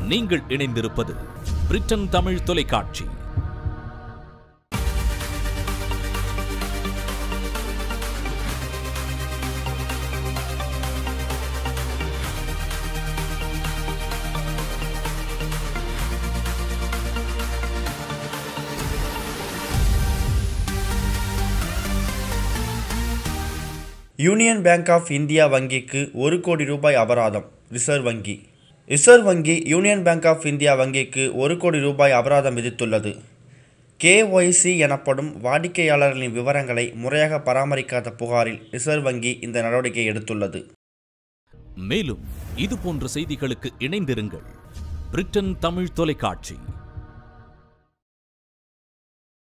நீங்கள் இணைந்திருப்பது பிரிட்டன் தமிழ் தொலைக்காட்சி யூனியன் பேங்க் ஆஃப் இந்தியா வங்கிக்கு ஒரு கோடி ரூபாய் அபராதம் ரிசர்வ் வங்கி ரிசர்வ் வங்கி யூனியன் பேங்க் ஆஃப் இந்தியா வங்கிக்கு ஒரு கோடி ரூபாய் அபராதம் விதித்துள்ளது கேஒய்சி எனப்படும் வாடிக்கையாளர்களின் விவரங்களை முறையாக பராமரிக்காத புகாரில் ரிசர்வ் வங்கி இந்த நடவடிக்கை எடுத்துள்ளது மேலும் இது போன்ற செய்திகளுக்கு இணைந்திருங்கள் பிரிட்டன் தமிழ் தொலைக்காட்சி